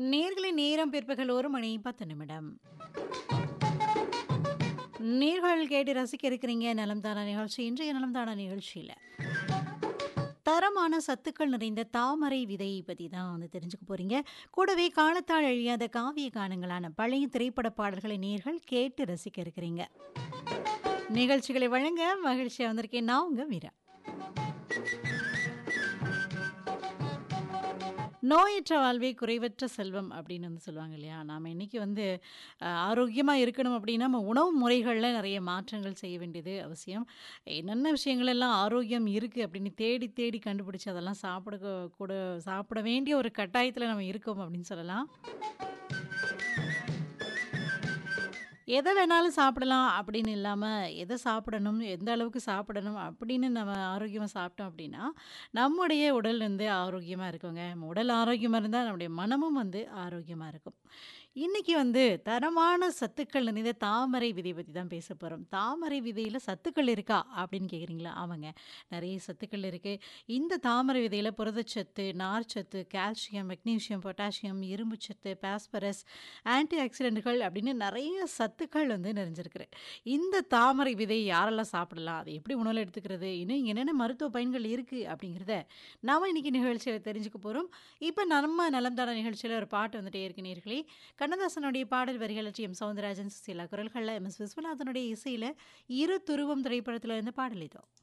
நேர்களை நேரம் பிற்பகல் ஒரு மணி பத்து நிமிடம் நேர்கள் கேட்டு ரசிக்க இருக்கிறீங்க நலம் தானா நிகழ்ச்சி இன்றைய நலம் தானா நிகழ்ச்சியில் தரமான சத்துக்கள் நிறைந்த தாமரை விதை பற்றி தான் வந்து தெரிஞ்சுக்க போறீங்க கூடவே காலத்தால் அழியாத காவிய கானங்களான பழைய திரைப்பட பாடல்களை நேர்கள் கேட்டு ரசிக்க இருக்கிறீங்க நிகழ்ச்சிகளை வழங்க மகிழ்ச்சியாக வந்திருக்கேன் நான் உங்க மீரா நோயற்ற வாழ்வே குறைவற்ற செல்வம் அப்படின்னு வந்து சொல்லுவாங்க இல்லையா நாம் இன்றைக்கி வந்து ஆரோக்கியமாக இருக்கணும் அப்படின்னா நம்ம உணவு முறைகளில் நிறைய மாற்றங்கள் செய்ய வேண்டியது அவசியம் என்னென்ன விஷயங்கள் எல்லாம் ஆரோக்கியம் இருக்குது அப்படின்னு தேடி தேடி கண்டுபிடிச்சி அதெல்லாம் சாப்பிட கூட சாப்பிட வேண்டிய ஒரு கட்டாயத்தில் நம்ம இருக்கோம் அப்படின்னு சொல்லலாம் எதை வேணாலும் சாப்பிடலாம் அப்படின்னு இல்லாமல் எதை சாப்பிடணும் எந்த அளவுக்கு சாப்பிடணும் அப்படின்னு நம்ம ஆரோக்கியமாக சாப்பிட்டோம் அப்படின்னா நம்முடைய உடல் வந்து ஆரோக்கியமாக இருக்குங்க நம்ம உடல் ஆரோக்கியமாக இருந்தால் நம்முடைய மனமும் வந்து ஆரோக்கியமாக இருக்கும் இன்றைக்கி வந்து தரமான சத்துக்கள் நிறைந்த தாமரை விதை பற்றி தான் பேச போகிறோம் தாமரை விதையில் சத்துக்கள் இருக்கா அப்படின்னு கேட்குறீங்களா ஆமாங்க நிறைய சத்துக்கள் இருக்குது இந்த தாமரை விதையில் புரதச்சத்து நார்ச்சத்து கால்சியம் மெக்னீஷியம் பொட்டாசியம் இரும்புச்சத்து பாஸ்பரஸ் ஆன்டி ஆக்சிடென்ட்கள் அப்படின்னு நிறைய சத்துக்கள் வந்து நிறைஞ்சிருக்கு இந்த தாமரை விதை யாரெல்லாம் சாப்பிடலாம் அதை எப்படி உணவில் எடுத்துக்கிறது இன்னும் என்னென்ன மருத்துவ பயன்கள் இருக்குது அப்படிங்கிறத நாம் இன்றைக்கி நிகழ்ச்சியில் தெரிஞ்சுக்க போகிறோம் இப்போ நம்ம நலம்தான நிகழ்ச்சியில் ஒரு பாட்டு வந்துட்டே இருக்கு நேர்களே கண்ணதாசனுடைய பாடல் வரிகள் டி எம் சவுந்தரராஜன் சுசீலா குரல்களில் எம் எஸ் விஸ்வநாதனுடைய இசையில் இரு துருவம் திரைப்படத்தில் இருந்த பாடல் இதோ